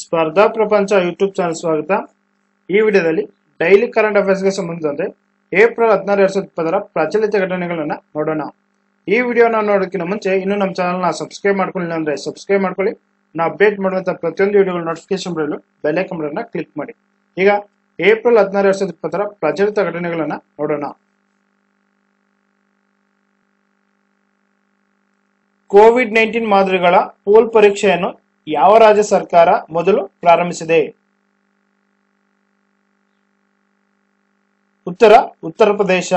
ಸ್ಪರ್ಧಾ ಪ್ರಪಂಚ YouTube channel ಸ್ವಾಗತ ಈ ವಿಡಿಯೋದಲ್ಲಿ ಡೈಲಿ ಕರೆಂಟ್ ಅಫೇರ್ಸ್ಗೆ ಸಂಬಂಧಿಸಿದಂತೆ ಏಪ್ರಿಲ್ ಹದಿನಾರು ಎರಡ್ ಸಾವಿರದ ಇಪ್ಪತ್ತರ ಪ್ರಚಲಿತ ಘಟನೆಗಳನ್ನ ನೋಡೋಣ ಈ ವಿಡಿಯೋನ ನೋಡೋಕ್ಕಿಂತ ಮುಂಚೆ ಇನ್ನು ನಮ್ಮ ಚಾನಲ್ನ ಸಬ್ಸ್ಕ್ರೈಬ್ ಮಾಡ್ಕೊಳ್ಳಿ ಅಂದ್ರೆ ಸಬ್ಸ್ಕ್ರೈಬ್ ಮಾಡ್ಕೊಳ್ಳಿ ನಾವು ಅಪ್ಡೇಟ್ ಮಾಡುವಂತ ಪ್ರತಿಯೊಂದು ವಿಡಿಯೋಗಳ ನೋಟಿಫಿಕೇಶನ್ ಬರಲು ಬೆಲೆ ಕಂಬರನ್ನ ಕ್ಲಿಕ್ ಮಾಡಿ ಈಗ ಏಪ್ರಿಲ್ ಹದಿನಾರು ಎರಡ್ ಸಾವಿರದ ಇಪ್ಪತ್ತರ ಪ್ರಚಲಿತ ಘಟನೆಗಳನ್ನ ನೋಡೋಣ ಕೋವಿಡ್ ನೈನ್ಟೀನ್ ಮಾದರಿಗಳ ಪೂಲ್ ಪರೀಕ್ಷೆಯನ್ನು ಯಾವ ರಾಜ್ಯ ಸರ್ಕಾರ ಮೊದಲು ಪ್ರಾರಂಭಿಸಿದೆ ಉತ್ತರ ಉತ್ತರ ಪ್ರದೇಶ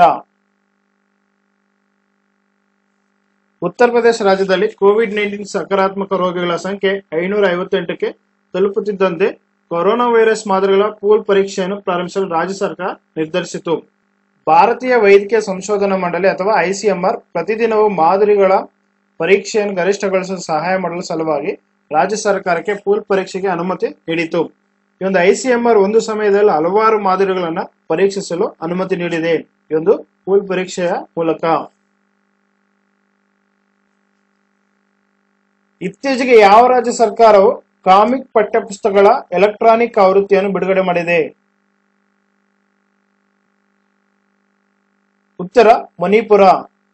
ಉತ್ತರ ಪ್ರದೇಶ ರಾಜ್ಯದಲ್ಲಿ ಕೋವಿಡ್ ನೈನ್ಟೀನ್ ಸಕಾರಾತ್ಮಕ ರೋಗಿಗಳ ಸಂಖ್ಯೆ ಐನೂರ ಐವತ್ತೆಂಟಕ್ಕೆ ತಲುಪುತ್ತಿದ್ದಂತೆ ಕೊರೋನಾ ವೈರಸ್ ಮಾದರಿಗಳ ಪೂಲ್ ಪರೀಕ್ಷೆಯನ್ನು ಪ್ರಾರಂಭಿಸಲು ರಾಜ್ಯ ಸರ್ಕಾರ ನಿರ್ಧರಿಸಿತು ಭಾರತೀಯ ವೈದ್ಯಕೀಯ ಸಂಶೋಧನಾ ಮಂಡಳಿ ಅಥವಾ ಐಸಿಎಂಆರ್ ಪ್ರತಿದಿನವೂ ಮಾದರಿಗಳ ಪರೀಕ್ಷೆಯನ್ನು ಗರಿಷ್ಠಗೊಳಿಸಲು ಸಹಾಯ ಮಾಡಲು ಸಲುವಾಗಿ ರಾಜ್ಯ ಸರ್ಕಾರಕ್ಕೆ ಪೂಲ್ ಪರೀಕ್ಷೆಗೆ ಅನುಮತಿ ನೀಡಿತು ಈ ಒಂದು ಐಸಿಎಂಆರ್ ಒಂದು ಸಮಯದಲ್ಲಿ ಹಲವಾರು ಮಾದರಿಗಳನ್ನ ಪರೀಕ್ಷಿಸಲು ಅನುಮತಿ ನೀಡಿದೆ ಈ ಒಂದು ಪೂಲ್ ಪರೀಕ್ಷೆಯ ಮೂಲಕ ಇತ್ತೀಚೆಗೆ ಯಾವ ರಾಜ್ಯ ಸರ್ಕಾರವು ಕಾಮಿಕ್ ಪಠ್ಯಪುಸ್ತಕಗಳ ಎಲೆಕ್ಟ್ರಾನಿಕ್ ಆವೃತ್ತಿಯನ್ನು ಬಿಡುಗಡೆ ಮಾಡಿದೆ ಉತ್ತರ ಮಣಿಪುರ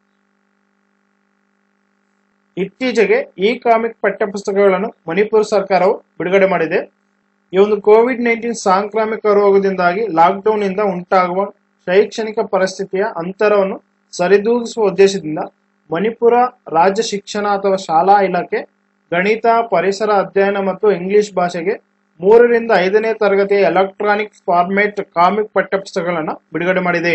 ಇತ್ತೀಚೆಗೆ ಈ ಕಾಮಿಕ್ ಪಠ್ಯಪುಸ್ತಕಗಳನ್ನು ಮಣಿಪುರ ಸರ್ಕಾರವು ಬಿಡುಗಡೆ ಮಾಡಿದೆ ಈ ಒಂದು ಕೋವಿಡ್ ನೈನ್ಟೀನ್ ಸಾಂಕ್ರಾಮಿಕ ರೋಗದಿಂದಾಗಿ ಲಾಕ್ಡೌನ್ ಇಂದ ಉಂಟಾಗುವ ಶೈಕ್ಷಣಿಕ ಪರಿಸ್ಥಿತಿಯ ಅಂತರವನ್ನು ಸರಿದೂಗಿಸುವ ಉದ್ದೇಶದಿಂದ ಮಣಿಪುರ ರಾಜ್ಯ ಶಿಕ್ಷಣ ಅಥವಾ ಶಾಲಾ ಇಲಾಖೆ ಗಣಿತ ಪರಿಸರ ಅಧ್ಯಯನ ಮತ್ತು ಇಂಗ್ಲಿಷ್ ಭಾಷೆಗೆ ಮೂರರಿಂದ ಐದನೇ ತರಗತಿಯ ಎಲೆಕ್ಟ್ರಾನಿಕ್ ಫಾರ್ಮೇಟ್ ಕಾಮಿಕ್ ಪಠ್ಯಪುಸ್ತಕಗಳನ್ನು ಬಿಡುಗಡೆ ಮಾಡಿದೆ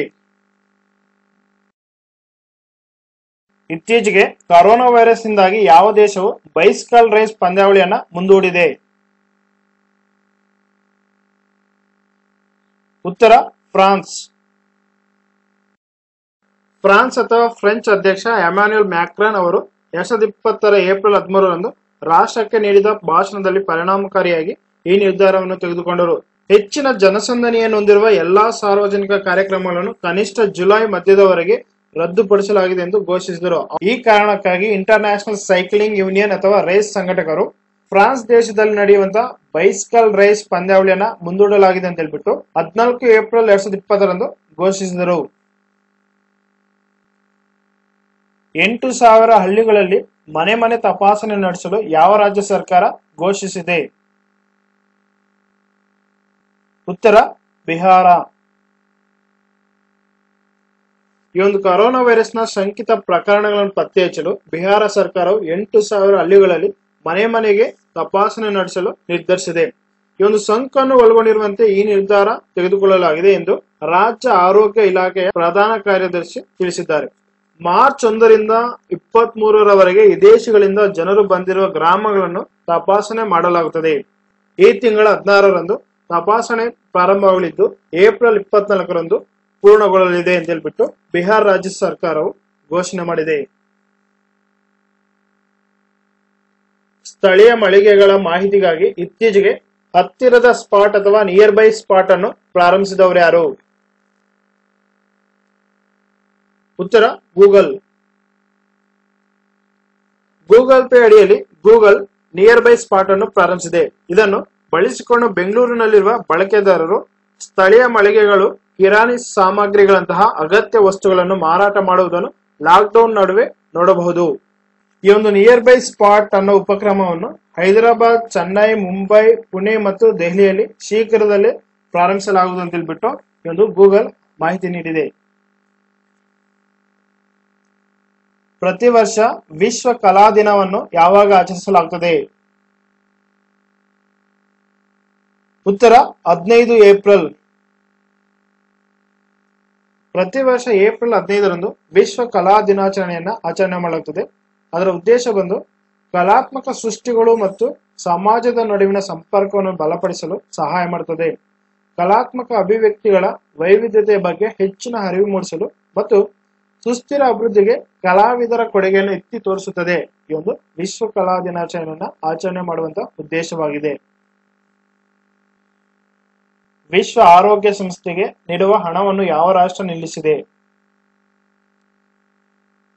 ಇತ್ತೀಚೆಗೆ ಕರೋನಾ ವೈರಸ್ ನಿಂದಾಗಿ ಯಾವ ದೇಶವು ಬೈಸ್ಕಲ್ ರೇಸ್ ಪಂದ್ಯಾವಳಿಯನ್ನ ಮುಂದೂಡಿದೆ ಉತ್ತರ ಫ್ರಾನ್ಸ್ ಫ್ರಾನ್ಸ್ ಅಥವಾ ಫ್ರೆಂಚ್ ಅಧ್ಯಕ್ಷ ಎಮ್ಯಾನ್ಯುಯಲ್ ಮ್ಯಾಕ್ರಾನ್ ಅವರು ಎರಡ್ ಸಾವಿರದ ಇಪ್ಪತ್ತರ ಏಪ್ರಿಲ್ ಹದಿಮೂರರಂದು ರಾಷ್ಟ್ರಕ್ಕೆ ನೀಡಿದ ಭಾಷಣದಲ್ಲಿ ಪರಿಣಾಮಕಾರಿಯಾಗಿ ಈ ನಿರ್ಧಾರವನ್ನು ತೆಗೆದುಕೊಂಡರು ಹೆಚ್ಚಿನ ಜನಸಂದಣಿಯನ್ನು ಹೊಂದಿರುವ ಎಲ್ಲಾ ಸಾರ್ವಜನಿಕ ಕಾರ್ಯಕ್ರಮಗಳನ್ನು ಕನಿಷ್ಠ ಜುಲೈ ಮಧ್ಯದವರೆಗೆ ರದ್ದುಪಡಿಸಲಾಗಿದೆ ಎಂದು ಘೋಷಿಸಿದರು ಈ ಕಾರಣಕ್ಕಾಗಿ ಇಂಟರ್ನ್ಯಾಷನಲ್ ಸೈಕ್ಲಿಂಗ್ ಯೂನಿಯನ್ ಅಥವಾ ರೇಸ್ ಸಂಘಟಕರು ಫ್ರಾನ್ಸ್ ದೇಶದಲ್ಲಿ ನಡೆಯುವಂತಹ ಬೈಸ್ಕಲ್ ರೇಸ್ ಪಂದ್ಯಾವಳಿಯನ್ನ ಮುಂದೂಡಲಾಗಿದೆ ಅಂತ ಹೇಳ್ಬಿಟ್ಟು ಹದಿನಾಲ್ಕು ಏಪ್ರಿಲ್ ಎರಡ್ ಸಾವಿರದ ಇಪ್ಪತ್ತರಂದು ಘೋಷಿಸಿದರು ಎಂಟು ಸಾವಿರ ಹಳ್ಳಿಗಳಲ್ಲಿ ಮನೆ ಮನೆ ತಪಾಸಣೆ ನಡೆಸಲು ಯಾವ ರಾಜ್ಯ ಸರ್ಕಾರ ಘೋಷಿಸಿದೆ ಉತ್ತರ ಬಿಹಾರ ಈ ಒಂದು ಕೊರೋನಾ ವೈರಸ್ನ ಶಂಕಿತ ಪ್ರಕರಣಗಳನ್ನು ಪತ್ತೆ ಹಚ್ಚಲು ಬಿಹಾರ ಸರ್ಕಾರವು ಎಂಟು ಸಾವಿರ ಹಳ್ಳಿಗಳಲ್ಲಿ ಮನೆ ಮನೆಗೆ ತಪಾಸಣೆ ನಡೆಸಲು ನಿರ್ಧರಿಸಿದೆ ಈ ಒಂದು ಸೋಂಕನ್ನು ಒಳಗೊಂಡಿರುವಂತೆ ಈ ನಿರ್ಧಾರ ತೆಗೆದುಕೊಳ್ಳಲಾಗಿದೆ ಎಂದು ರಾಜ್ಯ ಆರೋಗ್ಯ ಇಲಾಖೆಯ ಪ್ರಧಾನ ಕಾರ್ಯದರ್ಶಿ ತಿಳಿಸಿದ್ದಾರೆ ಮಾರ್ಚ್ ಒಂದರಿಂದ ಇಪ್ಪತ್ತ್ ಮೂರರವರೆಗೆ ವಿದೇಶಗಳಿಂದ ಜನರು ಬಂದಿರುವ ಗ್ರಾಮಗಳನ್ನು ತಪಾಸಣೆ ಮಾಡಲಾಗುತ್ತದೆ ಈ ತಿಂಗಳ ಹದಿನಾರರಂದು ತಪಾಸಣೆ ಪ್ರಾರಂಭವಾಗಲಿದ್ದು ಏಪ್ರಿಲ್ ಇಪ್ಪತ್ನಾಲ್ಕರಂದು ಪೂರ್ಣಗೊಳ್ಳಲಿದೆ ಅಂತ ಹೇಳ್ಬಿಟ್ಟು ಬಿಹಾರ ರಾಜ್ಯ ಸರ್ಕಾರವು ಘೋಷಣೆ ಮಾಡಿದೆ ಸ್ಥಳೀಯ ಮಳಿಗೆಗಳ ಮಾಹಿತಿಗಾಗಿ ಇತ್ತೀಚೆಗೆ ಹತ್ತಿರದ ಸ್ಪಾಟ್ ಅಥವಾ ನಿಯರ್ ಬೈ ಸ್ಪಾಟ್ ಅನ್ನು ಪ್ರಾರಂಭಿಸಿದವರು ಯಾರು ಉತ್ತರ ಗೂಗಲ್ ಗೂಗಲ್ ಪೇ ಅಡಿಯಲ್ಲಿ ಗೂಗಲ್ ನಿಯರ್ ಬೈ ಸ್ಪಾಟ್ ಅನ್ನು ಪ್ರಾರಂಭಿಸಿದೆ ಇದನ್ನು ಬಳಸಿಕೊಂಡು ಬೆಂಗಳೂರಿನಲ್ಲಿರುವ ಬಳಕೆದಾರರು ಸ್ಥಳೀಯ ಮಳಿಗೆಗಳು ಕಿರಾಣಿ ಸಾಮಗ್ರಿಗಳಂತಹ ಅಗತ್ಯ ವಸ್ತುಗಳನ್ನು ಮಾರಾಟ ಮಾಡುವುದನ್ನು ಲಾಕ್ಡೌನ್ ನಡುವೆ ನೋಡಬಹುದು ಈ ಒಂದು ನಿಯರ್ ಬೈ ಸ್ಪಾಟ್ ಅನ್ನೋ ಉಪಕ್ರಮವನ್ನು ಹೈದರಾಬಾದ್ ಚೆನ್ನೈ ಮುಂಬೈ ಪುಣೆ ಮತ್ತು ದೆಹಲಿಯಲ್ಲಿ ಶೀಘ್ರದಲ್ಲೇ ಪ್ರಾರಂಭಿಸಲಾಗುವುದು ಅಂತ ಹೇಳ್ಬಿಟ್ಟು ಈ ಒಂದು ಗೂಗಲ್ ಮಾಹಿತಿ ನೀಡಿದೆ ಪ್ರತಿ ವರ್ಷ ವಿಶ್ವ ಕಲಾ ದಿನವನ್ನು ಯಾವಾಗ ಆಚರಿಸಲಾಗುತ್ತದೆ ಉತ್ತರ ಹದಿನೈದು ಏಪ್ರಿಲ್ ಪ್ರತಿ ವರ್ಷ ಏಪ್ರಿಲ್ ಹದಿನೈದರಂದು ವಿಶ್ವ ಕಲಾ ದಿನಾಚರಣೆಯನ್ನ ಆಚರಣೆ ಮಾಡಲಾಗುತ್ತದೆ ಅದರ ಉದ್ದೇಶ ಬಂದು ಕಲಾತ್ಮಕ ಸೃಷ್ಟಿಗಳು ಮತ್ತು ಸಮಾಜದ ನಡುವಿನ ಸಂಪರ್ಕವನ್ನು ಬಲಪಡಿಸಲು ಸಹಾಯ ಮಾಡುತ್ತದೆ ಕಲಾತ್ಮಕ ಅಭಿವ್ಯಕ್ತಿಗಳ ವೈವಿಧ್ಯತೆಯ ಬಗ್ಗೆ ಹೆಚ್ಚಿನ ಅರಿವು ಮೂಡಿಸಲು ಮತ್ತು ಸುಸ್ಥಿರ ಅಭಿವೃದ್ಧಿಗೆ ಕಲಾವಿದರ ಕೊಡುಗೆಯನ್ನು ಎತ್ತಿ ತೋರಿಸುತ್ತದೆ ಈ ಒಂದು ವಿಶ್ವ ಕಲಾ ದಿನಾಚರಣೆಯನ್ನ ಆಚರಣೆ ಮಾಡುವಂತ ಉದ್ದೇಶವಾಗಿದೆ ವಿಶ್ವ ಆರೋಗ್ಯ ಸಂಸ್ಥೆಗೆ ನೀಡುವ ಹಣವನ್ನು ಯಾವ ರಾಷ್ಟ್ರ ನಿಲ್ಲಿಸಿದೆ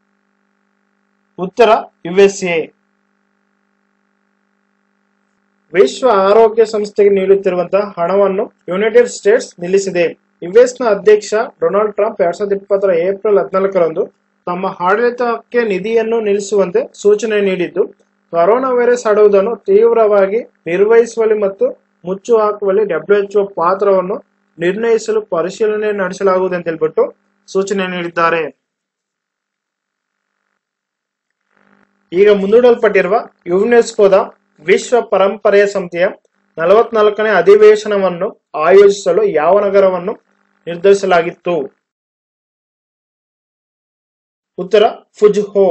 ಉತ್ತರ ಯುಎಸ್ಎ ವಿಶ್ವ ಆರೋಗ್ಯ ಸಂಸ್ಥೆಗೆ ನೀಡುತ್ತಿರುವಂತಹ ಹಣವನ್ನು ಯುನೈಟೆಡ್ ಸ್ಟೇಟ್ಸ್ ನಿಲ್ಲಿಸಿದೆ ಯುಎಸ್ನ ಅಧ್ಯಕ್ಷ ಡೊನಾಲ್ಡ್ ಟ್ರಂಪ್ ಎರಡ್ ಸಾವಿರದ ಇಪ್ಪತ್ತರ ಏಪ್ರಿಲ್ ಹದಿನಾಲ್ಕರಂದು ತಮ್ಮ ಆಡಳಿತಕ್ಕೆ ನಿಧಿಯನ್ನು ನಿಲ್ಲಿಸುವಂತೆ ಸೂಚನೆ ನೀಡಿದ್ದು ಕೊರೋನಾ ವೈರಸ್ ಹರಡುವುದನ್ನು ತೀವ್ರವಾಗಿ ನಿರ್ವಹಿಸುವಲ್ಲಿ ಮತ್ತು ಮುಚ್ಚು ಹಾಕುವಲ್ಲಿ ಡಬ್ಲ್ಯೂಎಚ್ಒ ಪಾತ್ರವನ್ನು ನಿರ್ಣಯಿಸಲು ಪರಿಶೀಲನೆ ನಡೆಸಲಾಗುವುದು ಅಂತ ಹೇಳ್ಬಿಟ್ಟು ಸೂಚನೆ ನೀಡಿದ್ದಾರೆ ಈಗ ಮುಂದೂಡಲ್ಪಟ್ಟಿರುವ ಯುನೆಸ್ಕೋದ ವಿಶ್ವ ಪರಂಪರೆಯ ಸಮಿತಿಯ ನಲವತ್ನಾಲ್ಕನೇ ಅಧಿವೇಶನವನ್ನು ಆಯೋಜಿಸಲು ಯಾವ ನಗರವನ್ನು ನಿರ್ಧರಿಸಲಾಗಿತ್ತು ಉತ್ತರ ಫುಜ್ಹೋ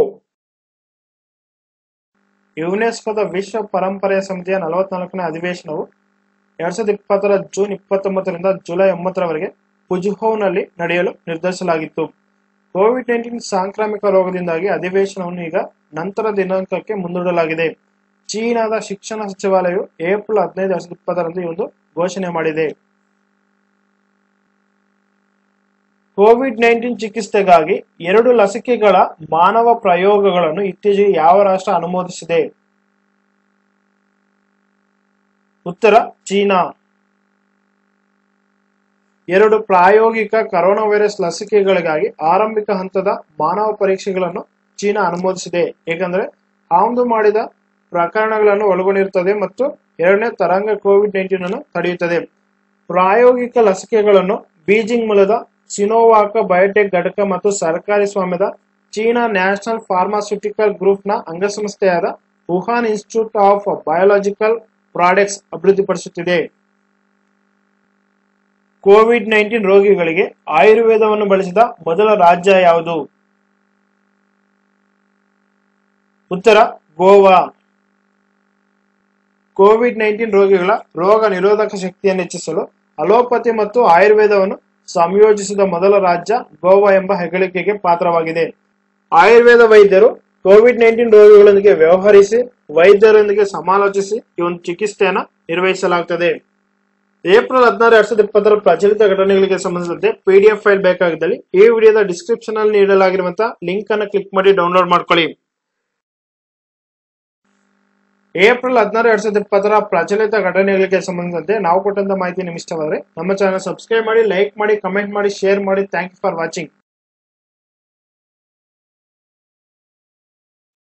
ಯುನೆಸ್ಕೋದ ವಿಶ್ವ ಪರಂಪರೆಯ ಸಮಿತಿಯ ನಲವತ್ನಾಲ್ಕನೇ ಅಧಿವೇಶನವು ಎರಡ್ ಸಾವಿರದ ಇಪ್ಪತ್ತರ ಜೂನ್ ಇಪ್ಪತ್ತೊಂಬತ್ತರಿಂದ ಜುಲೈ ಒಂಬತ್ತರವರೆಗೆ ಫುಜ್ಹೋನಲ್ಲಿ ನಡೆಯಲು ನಿರ್ಧರಿಸಲಾಗಿತ್ತು ಕೋವಿಡ್ ನೈನ್ಟೀನ್ ಸಾಂಕ್ರಾಮಿಕ ರೋಗದಿಂದಾಗಿ ಅಧಿವೇಶನವನ್ನು ಈಗ ನಂತರ ದಿನಾಂಕಕ್ಕೆ ಮುಂದೂಡಲಾಗಿದೆ ಚೀನಾದ ಶಿಕ್ಷಣ ಸಚಿವಾಲಯವು ಏಪ್ರಿಲ್ ಹದಿನೈದು ಎರಡ್ ಸಾವಿರದ ಇಪ್ಪತ್ತರಂದು ಈ ಒಂದು ಘೋಷಣೆ ಮಾಡಿದೆ ಕೋವಿಡ್ ನೈನ್ಟೀನ್ ಚಿಕಿತ್ಸೆಗಾಗಿ ಎರಡು ಲಸಿಕೆಗಳ ಮಾನವ ಪ್ರಯೋಗಗಳನ್ನು ಇತ್ತೀಚೆಗೆ ಯಾವ ರಾಷ್ಟ್ರ ಅನುಮೋದಿಸಿದೆ ಉತ್ತರ ಚೀನಾ ಎರಡು ಪ್ರಾಯೋಗಿಕ ಕರೋನಾ ವೈರಸ್ ಲಸಿಕೆಗಳಿಗಾಗಿ ಆರಂಭಿಕ ಹಂತದ ಮಾನವ ಪರೀಕ್ಷೆಗಳನ್ನು ಚೀನಾ ಅನುಮೋದಿಸಿದೆ ಏಕೆಂದರೆ ಆಮದು ಮಾಡಿದ ಪ್ರಕರಣಗಳನ್ನು ಒಳಗೊಂಡಿರುತ್ತದೆ ಮತ್ತು ಎರಡನೇ ತರಂಗ ಕೋವಿಡ್ ನೈನ್ಟೀನ್ ಅನ್ನು ತಡೆಯುತ್ತದೆ ಪ್ರಾಯೋಗಿಕ ಲಸಿಕೆಗಳನ್ನು ಬೀಜಿಂಗ್ ಮೂಲದ ಸಿನೋವಾಕ ಬಯೋಟೆಕ್ ಘಟಕ ಮತ್ತು ಸರ್ಕಾರಿ ಸ್ವಾಮ್ಯದ ಚೀನಾ ನ್ಯಾಷನಲ್ ಫಾರ್ಮಾಸ್ಯೂಟಿಕಲ್ ಗ್ರೂಪ್ನ ಅಂಗಸಂಸ್ಥೆಯಾದ Wuhan institute of biological products ಅಭಿವೃದ್ಧಿಪಡಿಸುತ್ತಿದೆ ಕೋವಿಡ್ ನೈನ್ಟೀನ್ ರೋಗಿಗಳಿಗೆ ಆಯುರ್ವೇದವನ್ನು ಬಳಸಿದ ಮೊದಲ ರಾಜ್ಯ ಯಾವುದು ಉತ್ತರ ಗೋವಾ ಕೋವಿಡ್ ನೈನ್ಟೀನ್ ರೋಗಿಗಳ ರೋಗ ನಿರೋಧಕ ಶಕ್ತಿಯನ್ನು ಹೆಚ್ಚಿಸಲು ಅಲೋಪತಿ ಮತ್ತು ಆಯುರ್ವೇದವನ್ನು ಸಂಯೋಜಿಸಿದ ಮೊದಲ ರಾಜ್ಯ ಗೋವಾ ಎಂಬ ಹೆಗ್ಗಳಿಕೆಗೆ ಪಾತ್ರವಾಗಿದೆ ಆಯುರ್ವೇದ ವೈದ್ಯರು ಕೋವಿಡ್ ನೈನ್ಟೀನ್ ರೋಗಿಗಳೊಂದಿಗೆ ವ್ಯವಹರಿಸಿ ವೈದ್ಯರೊಂದಿಗೆ ಸಮಾಲೋಚಿಸಿ ಈ ಒಂದು ಚಿಕಿತ್ಸೆಯನ್ನು ನಿರ್ವಹಿಸಲಾಗುತ್ತದೆ ಏಪ್ರಿಲ್ ಹದಿನಾರು ಎರಡ್ ಸಾವಿರದ ಇಪ್ಪತ್ತರ ಪ್ರಚಲಿತ ಘಟನೆಗಳಿಗೆ ಸಂಬಂಧಿಸಿದಂತೆ ಪಿಡಿಎಫ್ ಫೈಲ್ ಬೇಕಾಗಿದ್ದಲ್ಲಿ ಈ ವಿಡಿಯೋದ ಡಿಸ್ಕ್ರಿಪ್ಷನ್ ಅಲ್ಲಿ ನೀಡಲಾಗಿರುವಂತಹ ಲಿಂಕ್ ಅನ್ನು ಕ್ಲಿಕ್ ಮಾಡಿ ಡೌನ್ಲೋಡ್ ಮಾಡ್ಕೊಳ್ಳಿ ಏಪ್ರಿಲ್ ಹದಿನಾರು ಎರಡ್ ಸಾವಿರದ ಇಪ್ಪತ್ತರ ಪ್ರಚಲಿತ ಘಟನೆಗಳಿಗೆ ಸಂಬಂಧಿಸಿದಂತೆ ನಾವು ಕೊಟ್ಟಂತ ಮಾಹಿತಿ ನಿಮ್ಗೆ ಇಷ್ಟವಾದರೆ ನಮ್ಮ ಚಾನಲ್ ಸಬ್ಸ್ಕ್ರೈಬ್ ಮಾಡಿ ಲೈಕ್ ಮಾಡಿ ಕಮೆಂಟ್ ಮಾಡಿ ಶೇರ್ ಮಾಡಿ ಥ್ಯಾಂಕ್ ಯು ಫಾರ್ ವಾಚಿಂಗ್